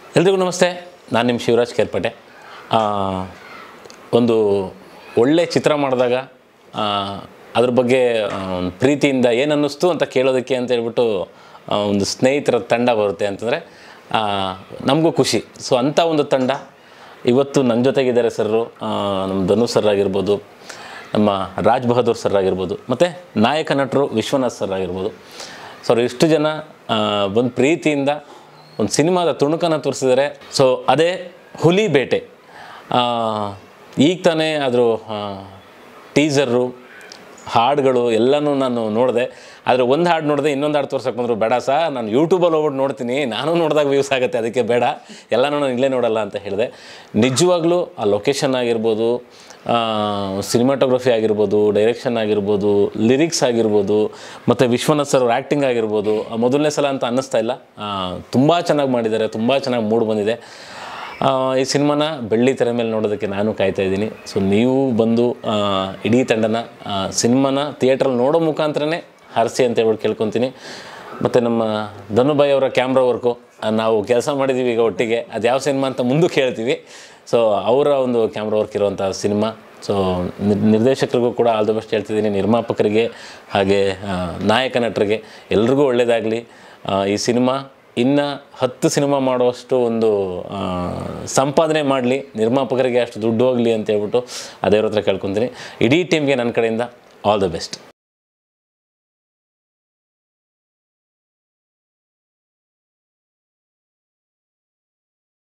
ಎಲ್ರಿಗೂ ನಮಸ್ತೆ ನಾನು ನಿಮ್ಮ ಶಿವರಾಜ್ ಕೇರ್ಪೇಟೆ ಆ, ಒಂದು ಒಳ್ಳೆ ಚಿತ್ರ ಮಾಡಿದಾಗ ಆ, ಅದ್ರ ಬಗ್ಗೆ ಆ, ಒಂದು ಪ್ರೀತಿಯಿಂದ ಏನು ಅನ್ನಿಸ್ತು ಅಂತ ಕೇಳೋದಕ್ಕೆ ಅಂತ ಹೇಳ್ಬಿಟ್ಟು ಆ, ಒಂದು ಸ್ನೇಹಿತರ ತಂಡ ಬರುತ್ತೆ ಅಂತಂದರೆ ನಮಗೂ ಖುಷಿ ಸೊ ಅಂಥ ಒಂದು ತಂಡ ಇವತ್ತು ನನ್ನ ಜೊತೆಗಿದ್ದಾರೆ ಸರ್ರು ನಮ್ಮ ಧನು ಸರ್ ಆಗಿರ್ಬೋದು ನಮ್ಮ ರಾಜ್ ಬಹದ್ದೂರ್ ಸರ್ ಆಗಿರ್ಬೋದು ಮತ್ತು ನಾಯಕ ನಟರು ವಿಶ್ವನಾಥ್ ಸರ್ ಆಗಿರ್ಬೋದು ಸೊ ಅವ್ರು ಇಷ್ಟು ಜನ ಒಂದು ಪ್ರೀತಿಯಿಂದ ಒಂದು ಸಿನಿಮಾದ ತುಣುಕನ್ನು ತೋರಿಸಿದ್ದಾರೆ ಸೊ ಅದೇ ಹುಲಿ ಬೇಟೆ ಆ, ಈಗ ತಾನೇ ಅದ್ರ ಟೀಸರು ಹಾಡುಗಳು ಎಲ್ಲನೂ ನಾನು ನೋಡಿದೆ ಆದರೆ ಒಂದು ಹಾಡು ನೋಡಿದೆ ಇನ್ನೊಂದು ಹಾಡು ತೋರ್ಸಕ್ಕೆ ಬಂದರು ಬೇಡ ಸಾ ನಾನು ಯೂಟ್ಯೂಬಲ್ಲಿ ಹೋಗ್ಬಿಟ್ಟು ನೋಡ್ತೀನಿ ನಾನು ನೋಡಿದಾಗ ವ್ಯೂಸ್ ಆಗುತ್ತೆ ಅದಕ್ಕೆ ಬೇಡ ಎಲ್ಲನೂ ನಾನು ಇಲ್ಲೇ ನೋಡಲ್ಲ ಅಂತ ಹೇಳಿದೆ ನಿಜವಾಗ್ಲೂ ಆ ಲೊಕೇಶನ್ ಆಗಿರ್ಬೋದು ಸಿನಿಮಾಟೋಗ್ರಫಿ ಆಗಿರ್ಬೋದು ಡೈರೆಕ್ಷನ್ ಆಗಿರ್ಬೋದು ಲಿರಿಕ್ಸ್ ಆಗಿರ್ಬೋದು ಮತ್ತು ವಿಶ್ವನಾಥ್ ಸರ್ ಅವ್ರ ಆ್ಯಕ್ಟಿಂಗ್ ಆಗಿರ್ಬೋದು ಆ ಮೊದಲನೇ ಸಲ ಅಂತ ಅನ್ನಿಸ್ತಾ ಇಲ್ಲ ತುಂಬ ಚೆನ್ನಾಗಿ ಮಾಡಿದ್ದಾರೆ ತುಂಬ ಚೆನ್ನಾಗಿ ಮೂಡ್ ಬಂದಿದೆ ಆ, ಈ ಸಿನಿಮಾನ ಬೆಳ್ಳಿ ತೆರೆ ಮೇಲೆ ನೋಡೋದಕ್ಕೆ ನಾನು ಕಾಯ್ತಾ ಇದ್ದೀನಿ ಸೊ ನೀವು ಬಂದು ಆ, ಇಡೀ ತಂಡನ ಆ, ಸಿನಿಮಾನ ಥಿಯೇಟ್ರಲ್ಲಿ ನೋಡೋ ಮುಖಾಂತರನೇ ಹರಿಸಿ ಅಂತ ಹೇಳ್ಬಿಟ್ಟು ಕೇಳ್ಕೊತೀನಿ ಮತ್ತು ನಮ್ಮ ಧನುಭಾಯ್ ಅವರ ಕ್ಯಾಮ್ರಾ ವರ್ಕು ನಾವು ಕೆಲಸ ಮಾಡಿದ್ದೀವಿ ಈಗ ಒಟ್ಟಿಗೆ ಅದು ಯಾವ ಸಿನಿಮಾ ಅಂತ ಮುಂದಕ್ಕೆ ಹೇಳ್ತೀವಿ ಸೊ ಅವರ ಒಂದು ಕ್ಯಾಮ್ರಾ ವರ್ಕ್ ಇರುವಂಥ ಸಿನಿಮಾ ಸೊ ನಿರ್- ನಿರ್ದೇಶಕರಿಗೂ ಕೂಡ ಆಲ್ ದ ಬೆಸ್ಟ್ ಹೇಳ್ತಿದ್ದೀನಿ ನಿರ್ಮಾಪಕರಿಗೆ ಹಾಗೆ ಆ, ನಾಯಕ ನಟರಿಗೆ ಎಲ್ರಿಗೂ ಒಳ್ಳೆಯದಾಗಲಿ ಈ ಸಿನಿಮಾ ಇನ್ನು ಹತ್ತು ಸಿನಿಮಾ ಮಾಡುವಷ್ಟು ಒಂದು ಆ, ಸಂಪಾದನೆ ಮಾಡಲಿ ನಿರ್ಮಾಪಕರಿಗೆ ಅಷ್ಟು ದುಡ್ಡು ಹೋಗಲಿ ಅಂತ ಹೇಳ್ಬಿಟ್ಟು ಅದೇ ಹತ್ರ ಕೇಳ್ಕೊತೀನಿ ಇಡೀ ಟೀಮ್ಗೆ ನನ್ನ ಕಡೆಯಿಂದ ಆಲ್ ದ ಬೆಸ್ಟ್